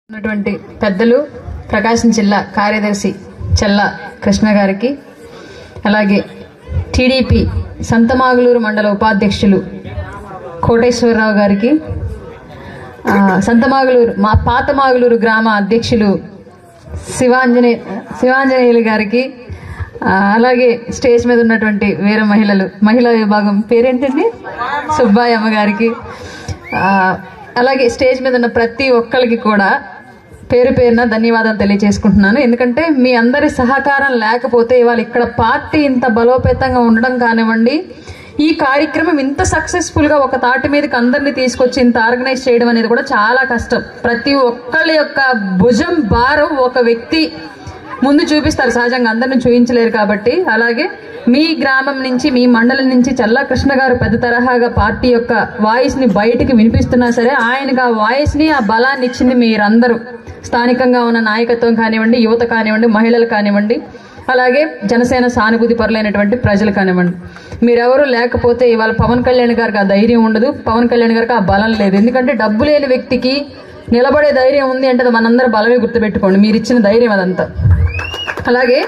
ఉన్నటువంటి పెద్దలు ప్రకాశం జిల్లా కార్యదర్శి చెల్ల కృష్ణ గారికి అలాగే టీడీపీ సంతమాగులూరు మండల ఉపాధ్యక్షులు కోటేశ్వరరావు గారికి ఆ, సంతమాగులూరు మా పాతమాగులూరు గ్రామ అధ్యక్షులు శివాంజనే శివాంజనేయులు గారికి ఆ, అలాగే స్టేజ్ మీద ఉన్నటువంటి వేరే మహిళలు మహిళా విభాగం పేరేంటండి సుబ్బాయమ్మ గారికి ఆ, అలాగే స్టేజ్ మీద ఉన్న ప్రతి ఒక్కరికి కూడా పేరు పేరున ధన్యవాదాలు తెలియజేసుకుంటున్నాను ఎందుకంటే మీ అందరి సహకారం లేకపోతే ఇవాళ ఇక్కడ పార్టీ ఇంత బలోపేతంగా ఉండడం కానివ్వండి ఈ కార్యక్రమం ఇంత సక్సెస్ఫుల్ గా ఒక తాటి మీదకి అందరినీ తీసుకొచ్చి ఇంత ఆర్గనైజ్ చేయడం అనేది కూడా చాలా కష్టం ప్రతి ఒక్కళ్ళ యొక్క భుజం భారం ఒక వ్యక్తి ముందు చూపిస్తారు సహజంగా అందరిని చూపించలేరు కాబట్టి అలాగే మీ గ్రామం నుంచి మీ మండలం నుంచి చల్లా కృష్ణ గారు పెద్ద తరహాగా పార్టీ యొక్క వాయిస్ ని బయటికి వినిపిస్తున్నా సరే ఆయనకు ఆ వాయిస్ ని ఆ బలాన్ని ఇచ్చింది మీరందరూ స్థానికంగా ఉన్న నాయకత్వం కానివ్వండి యువత కానివ్వండి మహిళలు కానివ్వండి అలాగే జనసేన సానుభూతి పరులైనటువంటి ప్రజలు కానివ్వండి మీరెవరు లేకపోతే ఇవాళ పవన్ కళ్యాణ్ గారికి ఆ ధైర్యం ఉండదు పవన్ కళ్యాణ్ గారికి ఆ బలం లేదు ఎందుకంటే డబ్బు లేని వ్యక్తికి నిలబడే ధైర్యం ఉంది అంటే అది మనందరి బలమే గుర్తుపెట్టుకోండి మీరు ఇచ్చిన ధైర్యం అదంతా అలాగే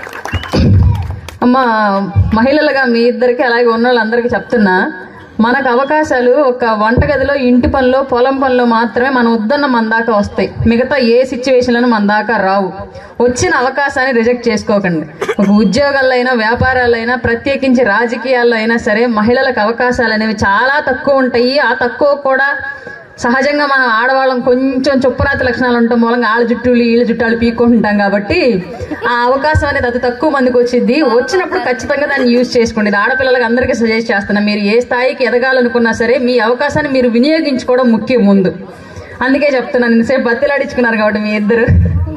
అమ్మ మహిళలుగా మీ ఇద్దరికి అలాగే ఉన్న వాళ్ళందరికీ చెప్తున్నా మనకు అవకాశాలు ఒక వంటగదిలో ఇంటి పనిలో పొలం పనిలో మాత్రమే మన వద్దన్న మన దాకా వస్తాయి మిగతా ఏ సిచ్యువేషన్లను మన దాకా రావు వచ్చిన అవకాశాన్ని రిజెక్ట్ చేసుకోకండి ఒక ఉద్యోగాల్లో అయినా వ్యాపారాల్లో అయినా ప్రత్యేకించి రాజకీయాల్లో అయినా సరే మహిళలకు అవకాశాలు అనేవి చాలా తక్కువ ఉంటాయి ఆ తక్కువ కూడా సహజంగా మనం ఆడవాళ్ళం కొంచెం చుప్పరాతి లక్షణాలు ఉండటం మూలంగా ఆళ్ళ జుట్టులు వీళ్ళ జుట్టాలు పీక్కుంటుంటాం కాబట్టి ఆ అవకాశం అనేది అతి తక్కువ మందికి వచ్చింది వచ్చినప్పుడు ఖచ్చితంగా దాన్ని యూజ్ చేసుకోండి ఇది ఆడపిల్లలకు అందరికీ సజెస్ట్ చేస్తున్నా మీరు ఏ స్థాయికి ఎదగాలనుకున్నా సరే మీ అవకాశాన్ని మీరు వినియోగించుకోవడం ముఖ్యం ముందు అందుకే చెప్తున్నాను ఇంతసేపు బతిలాడించుకున్నారు కాబట్టి మీ ఇద్దరు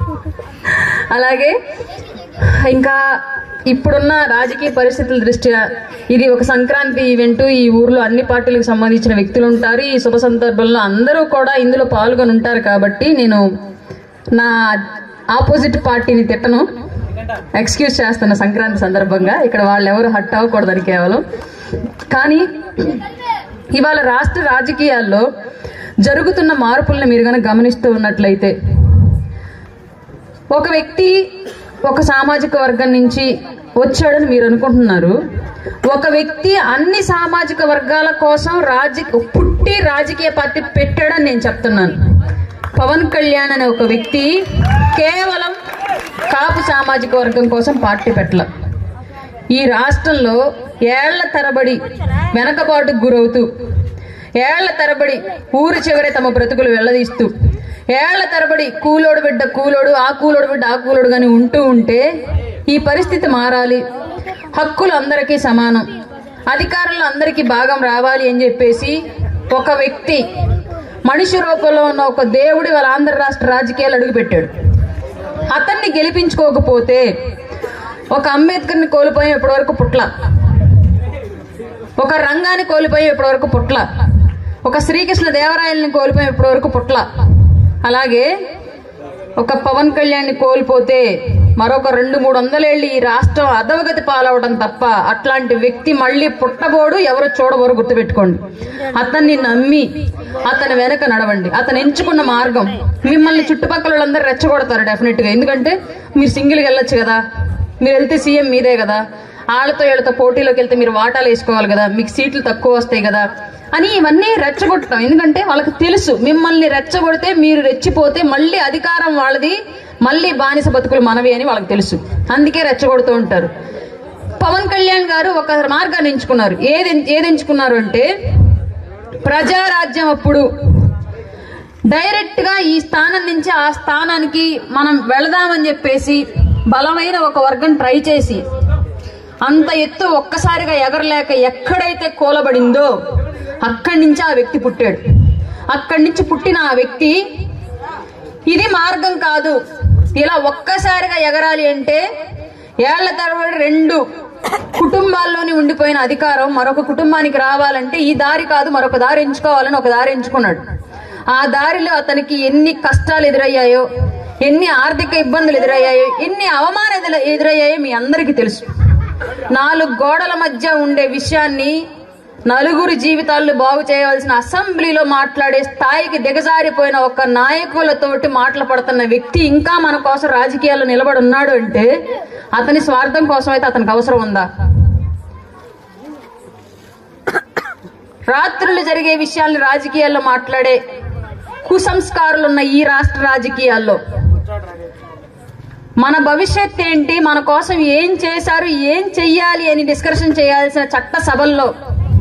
అలాగే ఇంకా ఇప్పుడున్న రాజకీయ పరిస్థితుల దృష్ట్యా ఇది ఒక సంక్రాంతి ఈవెంట్ ఈ ఊర్లో అన్ని పార్టీలకు సంబంధించిన వ్యక్తులు ఉంటారు ఈ శుభ సందర్భంలో అందరూ కూడా ఇందులో పాల్గొని ఉంటారు కాబట్టి నేను నా ఆపోజిట్ పార్టీని తిట్టను ఎక్స్క్యూజ్ చేస్తున్న సంక్రాంతి సందర్భంగా ఇక్కడ వాళ్ళు ఎవరు హట్ అవ్వకూడదని కేవలం కానీ ఇవాళ రాష్ట్ర రాజకీయాల్లో జరుగుతున్న మార్పులను మీరు కనుక గమనిస్తూ ఉన్నట్లయితే ఒక వ్యక్తి ఒక సామాజిక వర్గం నుంచి వచ్చాడని మీరు అనుకుంటున్నారు ఒక వ్యక్తి అన్ని సామాజిక వర్గాల కోసం రాజ పుట్టి రాజకీయ పార్టీ పెట్టాడని నేను చెప్తున్నాను పవన్ కళ్యాణ్ అనే ఒక వ్యక్తి కేవలం కాపు సామాజిక వర్గం కోసం పార్టీ పెట్టల ఈ రాష్ట్రంలో ఏళ్ల తరబడి వెనకబాటుకు గురవుతూ ఏళ్ల తరబడి ఊరి చివరే తమ బ్రతుకులు వెళ్లదీస్తూ ఏళ్ల తరబడి కూలోడు బిడ్డ కూలోడు ఆ కూలోడు బిడ్డ ఆ కూలోడు గాని ఉంటూ ఉంటే ఈ పరిస్థితి మారాలి హక్కులు అందరికీ సమానం అధికారంలో అందరికీ భాగం రావాలి అని చెప్పేసి ఒక వ్యక్తి మనిషి రూపంలో ఉన్న ఒక దేవుడి వాళ్ళ ఆంధ్ర రాష్ట్ర రాజకీయాలు అడుగుపెట్టాడు అతన్ని గెలిపించుకోకపోతే ఒక అంబేద్కర్ని కోల్పోయి ఇప్పటివరకు పుట్ల ఒక రంగాన్ని కోల్పోయి ఇప్పటివరకు పుట్ల ఒక శ్రీకృష్ణ దేవరాయల్ని కోల్పోయి ఇప్పటివరకు పుట్ల అలాగే ఒక పవన్ కళ్యాణ్ని కోల్పోతే మరొక రెండు మూడు వందలేళ్ళు ఈ రాష్ట్రం అధవగతి పాలవడం తప్ప అట్లాంటి వ్యక్తి మళ్ళీ పుట్టబోడు ఎవరు చూడబోరు గుర్తుపెట్టుకోండి అతన్ని నమ్మి అతని వెనక నడవండి అతను ఎంచుకున్న మార్గం మిమ్మల్ని చుట్టుపక్కల వాళ్ళందరూ రెచ్చగొడతారు డెఫినెట్ గా ఎందుకంటే మీరు సింగిల్గా వెళ్ళొచ్చు కదా మీరు వెళ్తే సీఎం మీదే కదా వాళ్ళతో వీళ్ళతో పోటీలోకి వెళ్తే మీరు వాటాలు వేసుకోవాలి కదా మీకు సీట్లు తక్కువ వస్తాయి కదా అని ఇవన్నీ రెచ్చగొట్టడం ఎందుకంటే వాళ్ళకి తెలుసు మిమ్మల్ని రెచ్చగొడితే మీరు రెచ్చిపోతే మళ్ళీ అధికారం వాళ్ళది మళ్ళీ బానిస బతుకులు మనవి అని వాళ్ళకి తెలుసు అందుకే రెచ్చగొడుతూ ఉంటారు పవన్ కళ్యాణ్ గారు ఒక మార్గాన్ని ఎంచుకున్నారు ఏది ఏది ఎంచుకున్నారు అంటే ప్రజారాజ్యం అప్పుడు డైరెక్ట్ గా ఈ స్థానం నుంచి ఆ స్థానానికి మనం వెళదామని చెప్పేసి బలమైన ఒక వర్గం ట్రై చేసి అంత ఎత్తు ఒక్కసారిగా ఎగరలేక ఎక్కడైతే కూలబడిందో అక్కడి నుంచి ఆ వ్యక్తి పుట్టాడు అక్కడి నుంచి పుట్టిన ఆ వ్యక్తి ఇది మార్గం కాదు ఇలా ఒక్కసారిగా ఎగరాలి అంటే ఏళ్ల తరబడి రెండు కుటుంబాల్లోని ఉండిపోయిన అధికారం మరొక కుటుంబానికి రావాలంటే ఈ దారి కాదు మరొక దారి ఎంచుకోవాలని ఒక దారి ఎంచుకున్నాడు ఆ దారిలో అతనికి ఎన్ని కష్టాలు ఎదురయ్యాయో ఎన్ని ఆర్థిక ఇబ్బందులు ఎదురయ్యాయో ఎన్ని అవమానాలు ఎదురయ్యాయో మీ అందరికీ తెలుసు నాలుగు గోడల మధ్య ఉండే విషయాన్ని నలుగురు జీవితాలను బాగు చేయవలసిన అసెంబ్లీలో మాట్లాడే స్థాయికి దిగజారిపోయిన ఒక నాయకులతోటి మాటలు పడుతున్న వ్యక్తి ఇంకా మన కోసం రాజకీయాల్లో నిలబడి ఉన్నాడు అంటే అతని స్వార్థం కోసం అయితే అతనికి అవసరం ఉందా రాత్రులు జరిగే విషయాల్ని రాజకీయాల్లో మాట్లాడే కుసంస్కారులు ఉన్న ఈ రాష్ట్ర రాజకీయాల్లో మన భవిష్యత్ ఏంటి మన కోసం ఏం చేశారు ఏం చెయ్యాలి అని డిస్కషన్ చేయాల్సిన చట్ట సభల్లో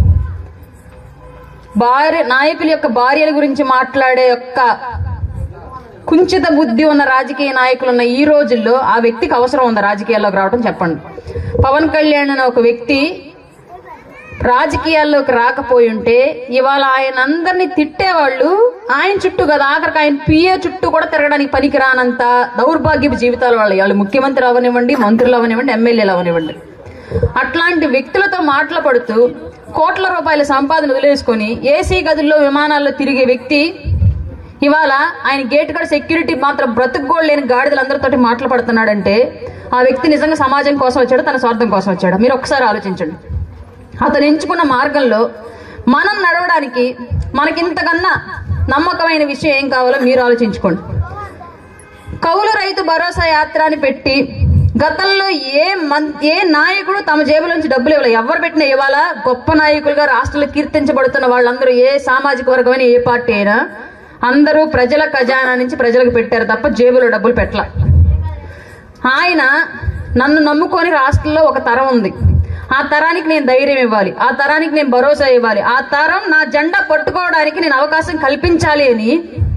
భార్య నాయకుల యొక్క భార్యల గురించి మాట్లాడే యొక్క కుంచిత బుద్ధి ఉన్న రాజకీయ నాయకులు ఉన్న ఈ రోజుల్లో ఆ వ్యక్తికి అవసరం ఉందా రాజకీయాల్లోకి రావడం చెప్పండి పవన్ కళ్యాణ్ అనే ఒక వ్యక్తి రాజకీయాల్లోకి రాకపోయి ఉంటే ఇవాళ ఆయన అందరినీ తిట్టేవాళ్ళు ఆయన చుట్టూ కదా ఆఖరికి ఆయన పిఏ చుట్టూ కూడా తిరగడానికి పనికిరానంత దౌర్భాగ్యపు జీవితాలు వాళ్ళు వాళ్ళు ముఖ్యమంత్రి అవనివ్వండి మంత్రులు అవనివ్వండి ఎమ్మెల్యేలు అవనివ్వండి అట్లాంటి వ్యక్తులతో మాటలు పడుతూ కోట్ల రూపాయల సంపాదన వదిలేసుకొని ఏసీ గదుల్లో విమానాల్లో తిరిగే వ్యక్తి ఇవాళ ఆయన గేట్ కాడ సెక్యూరిటీ మాత్రం బ్రతుకుగోడు లేని గాడిదలందరితోటి మాటలు పడుతున్నాడంటే ఆ వ్యక్తి నిజంగా సమాజం కోసం వచ్చాడు తన స్వార్థం కోసం వచ్చాడు మీరు ఒకసారి ఆలోచించండి అతను ఎంచుకున్న మార్గంలో మనం నడవడానికి మనకింతకన్నా నమ్మకమైన విషయం ఏం కావాలో మీరు ఆలోచించుకోండి కౌలు రైతు భరోసా యాత్ర అని పెట్టి గతంలో ఏ మన్ ఏ నాయకుడు తమ జేబులోంచి డబ్బులు ఇవ్వలేదు ఎవరు పెట్టినా ఇవాళ గొప్ప నాయకులుగా రాష్ట్రంలో కీర్తించబడుతున్న వాళ్ళందరూ ఏ సామాజిక వర్గమైన ఏ పార్టీ అయినా అందరూ ప్రజల ఖజానా నుంచి ప్రజలకు పెట్టారు తప్ప జేబులో డబ్బులు పెట్టల ఆయన నన్ను నమ్ముకొని రాష్ట్రంలో ఒక తరం ఉంది ఆ తరానికి నేను ధైర్యం ఇవ్వాలి ఆ తరానికి నేను భరోసా ఇవ్వాలి ఆ తరం నా జెండా పట్టుకోవడానికి నేను అవకాశం కల్పించాలి అని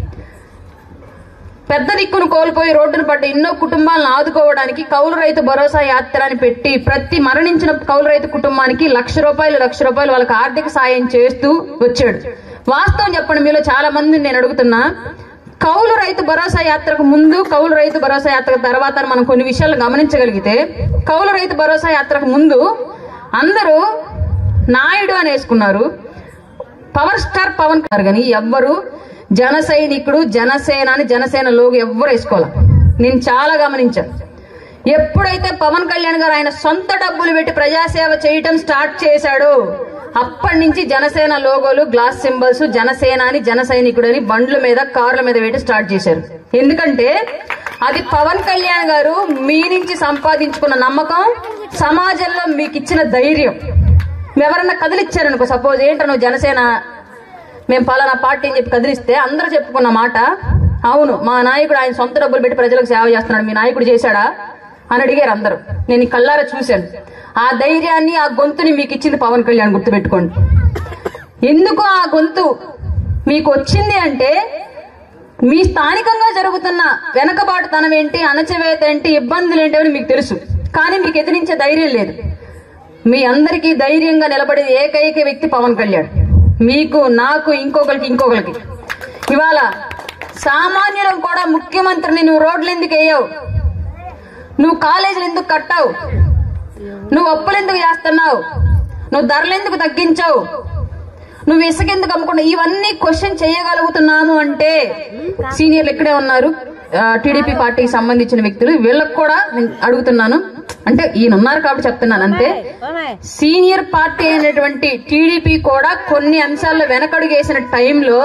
పెద్ద దిక్కును కోల్పోయి రోడ్డును పడ్డ ఎన్నో కుటుంబాలను ఆదుకోవడానికి కౌలు రైతు భరోసా యాత్ర అని పెట్టి ప్రతి మరణించిన కౌలు రైతు కుటుంబానికి లక్ష రూపాయలు లక్ష రూపాయలు వాళ్ళకి ఆర్థిక సాయం చేస్తూ వచ్చాడు వాస్తవం చెప్పండి మీలో చాలా మంది నేను అడుగుతున్నా కౌలు రైతు భరోసా యాత్రకు ముందు కౌలు రైతు భరోసా యాత్ర తర్వాత అని మనం కొన్ని విషయాలు గమనించగలిగితే కౌలు రైతు భరోసా యాత్రకు ముందు అందరూ నాయుడు అని వేసుకున్నారు పవర్ స్టార్ పవన్ గారు కానీ ఎవ్వరు జన సైనికుడు జనసేన అని జనసేన లోగు ఎవ్వరు వేసుకోవాలి నేను చాలా గమనించాను ఎప్పుడైతే పవన్ కళ్యాణ్ గారు ఆయన సొంత డబ్బులు పెట్టి ప్రజాసేవ చేయటం స్టార్ట్ చేశాడో అప్పటి నుంచి జనసేన లోగోలు గ్లాస్ సింబల్స్ జనసేన అని జన సైనికుడు అని బండ్ల మీద కార్ల మీద వేయటం స్టార్ట్ చేశారు ఎందుకంటే అది పవన్ కళ్యాణ్ గారు మీ నుంచి సంపాదించుకున్న నమ్మకం సమాజంలో మీకు ఇచ్చిన ధైర్యం ఎవరన్నా కదిలిచ్చారనుకో సపోజ్ ఏంటో నువ్వు జనసేన మేము పలానా పార్టీ అని చెప్పి కదిలిస్తే అందరూ చెప్పుకున్న మాట అవును మా నాయకుడు ఆయన సొంత డబ్బులు పెట్టి ప్రజలకు సేవ చేస్తున్నాడు మీ నాయకుడు చేశాడా అని అడిగారు అందరూ నేను ఈ కళ్ళారా చూశాను ఆ ధైర్యాన్ని ఆ గొంతుని మీకు ఇచ్చింది పవన్ కళ్యాణ్ గుర్తుపెట్టుకోండి ఎందుకు ఆ గొంతు మీకు వచ్చింది అంటే మీ స్థానికంగా జరుగుతున్న వెనకబాటుతనం ఏంటి అణచివేత ఏంటి ఇబ్బందులు ఏంటి అని మీకు తెలుసు కానీ మీకు ఎదిరించే ధైర్యం లేదు మీ అందరికీ ధైర్యంగా నిలబడే ఏకైక వ్యక్తి పవన్ కళ్యాణ్ మీకు నాకు ఇంకొకరికి ఇంకొకరికి ఇవాళ సామాన్యులకు కూడా ముఖ్యమంత్రిని నువ్వు రోడ్లు ఎందుకు వేయవు నువ్వు కాలేజీలు ఎందుకు కట్టావు నువ్వు అప్పులు ఎందుకు చేస్తున్నావు నువ్వు ధరలు ఎందుకు తగ్గించావు నువ్వు ఇసుక ఎందుకు అమ్ముకున్నావు ఇవన్నీ క్వశ్చన్ చేయగలుగుతున్నాము అంటే సీనియర్లు ఇక్కడే ఉన్నారు టీడీపీ పార్టీకి సంబంధించిన వ్యక్తులు వీళ్ళకి కూడా నేను అడుగుతున్నాను అంటే ఈయన ఉన్నారు కాబట్టి చెప్తున్నాను అంతే సీనియర్ పార్టీ అయినటువంటి టీడీపీ కూడా కొన్ని అంశాల్లో వెనకడుగేసిన టైంలో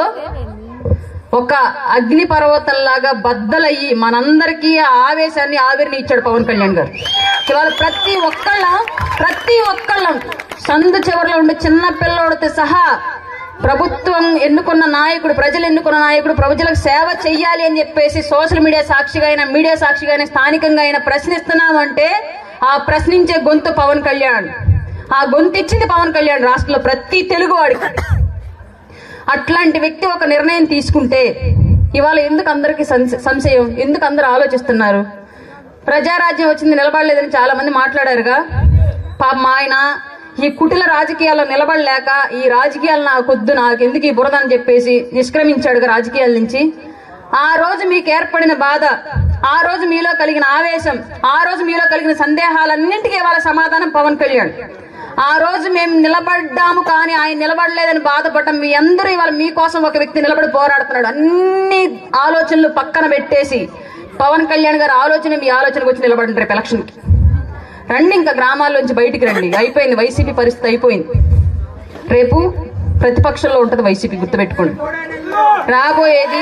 ఒక అగ్ని పర్వతంలాగా బద్దలయ్యి మనందరికీ ఆ ఆవేశాన్ని ఆవిరిని ఇచ్చాడు పవన్ కళ్యాణ్ గారు ఇవాళ ప్రతి ఒక్కళ్ళం ప్రతి ఒక్కళ్ళం సందు చివరిలో ఉండే చిన్న పిల్లోడితో సహా ప్రభుత్వం ఎన్నుకున్న నాయకుడు ప్రజలు ఎన్నుకున్న నాయకుడు ప్రజలకు సేవ చెయ్యాలి అని చెప్పేసి సోషల్ మీడియా సాక్షిగా అయినా మీడియా సాక్షిగా అయినా స్థానికంగా అయినా ప్రశ్నిస్తున్నాం అంటే ఆ ప్రశ్నించే గొంతు పవన్ కళ్యాణ్ ఆ గొంతు ఇచ్చింది పవన్ కళ్యాణ్ రాష్ట్రంలో ప్రతి తెలుగువాడికి అట్లాంటి వ్యక్తి ఒక నిర్ణయం తీసుకుంటే ఇవాళ ఎందుకు అందరికి సంశ- సంశయం ఎందుకు అందరు ఆలోచిస్తున్నారు ప్రజారాజ్యం వచ్చింది నిలబడలేదని చాలా మంది మాట్లాడారుగా పాప మా ఆయన ఈ కుటిల రాజకీయాల్లో నిలబడలేక ఈ రాజకీయాలు నాకొద్దు నాకెందుకు ఈ బురద అని చెప్పేసి నిష్క్రమించాడుగా రాజకీయాల నుంచి ఆ రోజు మీకు ఏర్పడిన బాధ ఆ రోజు మీలో కలిగిన ఆవేశం ఆ రోజు మీలో కలిగిన సందేహాలన్నింటికీ ఇవాళ సమాధానం పవన్ కళ్యాణ్ ఆ రోజు మేము నిలబడ్డాము కానీ ఆయన నిలబడలేదని బాధపడ్డాం మీ అందరూ ఇవాళ మీకోసం ఒక వ్యక్తి నిలబడి పోరాడుతున్నాడు అన్ని ఆలోచనలు పక్కన పెట్టేసి పవన్ కళ్యాణ్ గారి ఆలోచన మీ ఆలోచనకు వచ్చి నిలబడి రేపు ఎలక్షన్కి రండి ఇంకా గ్రామాల్లోంచి బయటికి రండి అయిపోయింది వైసీపీ పరిస్థితి అయిపోయింది రేపు ప్రతిపక్షంలో ఉంటుంది వైసీపీ గుర్తుపెట్టుకోండి రాబోయేది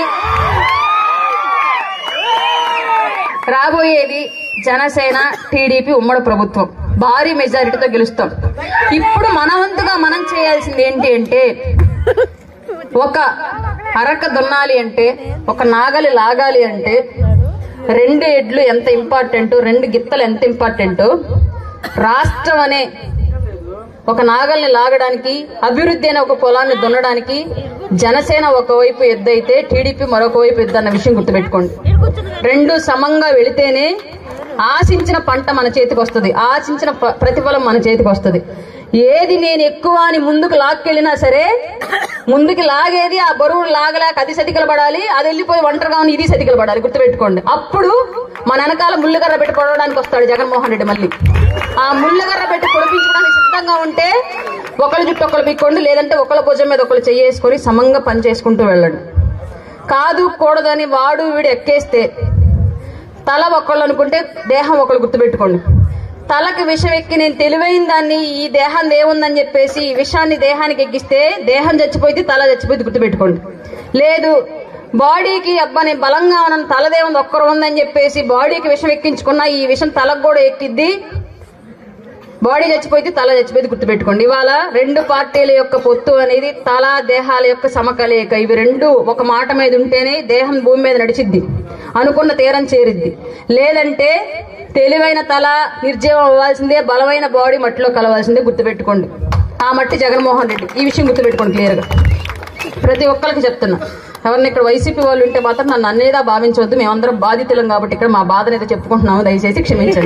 రాబోయేది జనసేన టీడీపీ ఉమ్మడి ప్రభుత్వం భారీ మెజారిటీతో గెలుస్తాం ఇప్పుడు మన వంతుగా మనం చేయాల్సింది ఏంటి అంటే ఒక అరక దున్నాలి అంటే ఒక నాగలి లాగాలి అంటే రెండు ఎడ్లు ఎంత ఇంపార్టెంట్ రెండు గిత్తలు ఎంత ఇంపార్టెంటో రాష్ట్రం అనే ఒక నాగల్ని లాగడానికి అభివృద్ధి అనే ఒక పొలాన్ని దున్నడానికి జనసేన ఒకవైపు ఎద్దైతే టీడీపీ మరొక వైపు ఎద్దు అన్న విషయం గుర్తుపెట్టుకోండి రెండు సమంగా వెళితేనే ఆశించిన పంట మన చేతికి వస్తుంది ఆశించిన ప్ర- ప్రతిఫలం మన చేతికి వస్తుంది ఏది నేను ఎక్కువ అని ముందుకు లాక్కెళ్ళినా సరే ముందుకు లాగేది ఆ బరువు లాగలేక అది సతికలు పడాలి అది వెళ్ళిపోయి ఒంటరిగా ఉన్న ఇది సతికలు పడాలి గుర్తుపెట్టుకోండి అప్పుడు మన వెనకాల ముళ్ళుగర్ర పెట్టి కొడవడానికి వస్తాడు జగన్మోహన్ రెడ్డి మళ్ళీ ఆ ముళ్ళుగర్ర పెట్టి కొడిపించడానికి సిద్ధంగా ఉంటే ఒకళ్ళ చుట్టూ ఒకళ్ళు పిక్కోండి లేదంటే ఒకళ్ళ భుజం మీద ఒకళ్ళు చెయ్యేసుకొని సమంగా పని చేసుకుంటూ వెళ్ళండి కాదు కూడదని వాడు వీడు ఎక్కేస్తే తల ఒకళ్ళు అనుకుంటే దేహం ఒకళ్ళు గుర్తుపెట్టుకోండి తలకి విషం ఎక్కి నేను తెలివైన దాన్ని ఈ దేహం ఏముందని చెప్పేసి ఈ విషాన్ని దేహానికి ఎక్కిస్తే దేహం చచ్చిపోయింది తల చచ్చిపోయింది గుర్తుపెట్టుకోండి లేదు బాడీకి అబ్బా నేను బలంగా ఉన్నాను తలదేముంది ఒక్కరు ఉందని చెప్పేసి బాడీకి విషం ఎక్కించుకున్నా ఈ విషం తలకు కూడా ఎక్కిద్ది బాడీ చచ్చిపోతే తల చచ్చిపోయింది గుర్తుపెట్టుకోండి ఇవాళ రెండు పార్టీల యొక్క పొత్తు అనేది తల దేహాల యొక్క సమకలయిక ఇవి రెండు ఒక మాట మీద ఉంటేనే దేహం భూమి మీద నడిచిద్ది అనుకున్న తీరం చేరిద్ది లేదంటే తెలివైన తల నిర్జీవం అవ్వాల్సిందే బలమైన బాడీ మట్టిలో కలవాల్సిందే గుర్తుపెట్టుకోండి ఆ మట్టి జగన్మోహన్ రెడ్డి ఈ విషయం గుర్తుపెట్టుకోండి క్లియర్గా ప్రతి ఒక్కరికి చెప్తున్నా ఎవరిని ఇక్కడ వైసీపీ వాళ్ళు ఉంటే మాత్రం నన్ను అన్నేదా భావించవద్దు మేమందరం బాధితులం కాబట్టి ఇక్కడ మా బాధను అయితే చెప్పుకుంటున్నాము దయచేసి క్షమించండి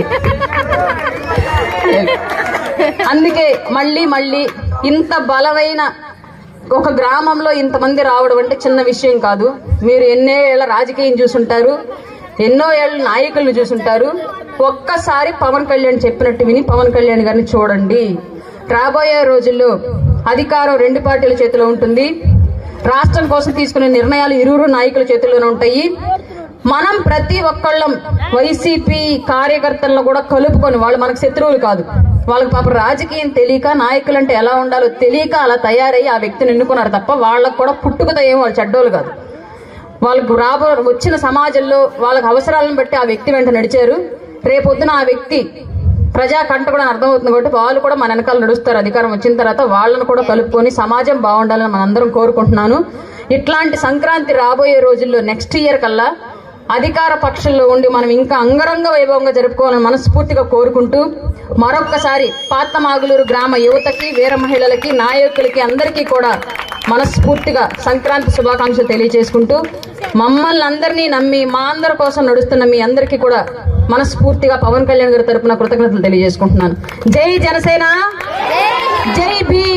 అందుకే మళ్ళీ మళ్ళీ ఇంత బలమైన ఒక గ్రామంలో ఇంతమంది రావడం అంటే చిన్న విషయం కాదు మీరు ఎన్నో ఏళ్ళ రాజకీయం చూసుంటారు ఎన్నో ఏళ్ళ నాయకులను చూసుంటారు ఒక్కసారి పవన్ కళ్యాణ్ చెప్పినట్టు విని పవన్ కళ్యాణ్ గారిని చూడండి రాబోయే రోజుల్లో అధికారం రెండు పార్టీల చేతిలో ఉంటుంది రాష్ట్రం కోసం తీసుకునే నిర్ణయాలు ఇరువురు నాయకుల చేతుల్లోనే ఉంటాయి మనం ప్రతి ఒక్కళ్ళం వైసీపీ కార్యకర్తలను కూడా కలుపుకొని వాళ్ళు మనకు శత్రువులు కాదు వాళ్ళకి పాప రాజకీయం తెలియక నాయకులు అంటే ఎలా ఉండాలో తెలియక అలా తయారయ్యి ఆ వ్యక్తిని ఎన్నుకున్నారు తప్ప వాళ్ళకు కూడా పుట్టుకతో ఏం వాళ్ళు చెడ్డోళ్ళు కాదు వాళ్ళకు రాబో వచ్చిన సమాజంలో వాళ్ళకి అవసరాలను బట్టి ఆ వ్యక్తి వెంట నడిచారు రేపొద్దున ఆ వ్యక్తి ప్రజా కంట కూడా అర్థమవుతుంది కాబట్టి వాళ్ళు కూడా మన వెనకాల నడుస్తారు అధికారం వచ్చిన తర్వాత వాళ్ళను కూడా కలుపుకొని సమాజం బాగుండాలని మనందరం కోరుకుంటున్నాను ఇట్లాంటి సంక్రాంతి రాబోయే రోజుల్లో నెక్స్ట్ ఇయర్ కల్లా అధికార పక్షంలో ఉండి మనం ఇంకా అంగరంగ వైభవంగా జరుపుకోవాలని మనస్ఫూర్తిగా కోరుకుంటూ మరొక్కసారి పాతమాగులూరు గ్రామ యువతకి వీర మహిళలకి నాయకులకి అందరికీ కూడా మనస్ఫూర్తిగా సంక్రాంతి శుభాకాంక్షలు తెలియజేసుకుంటూ మమ్మల్ని అందరినీ నమ్మి మా అందరి కోసం నడుస్తున్న మీ అందరికీ కూడా మనస్ఫూర్తిగా పవన్ కళ్యాణ్ గారి తరపున కృతజ్ఞతలు తెలియజేసుకుంటున్నాను జై జనసేన జై భీమ్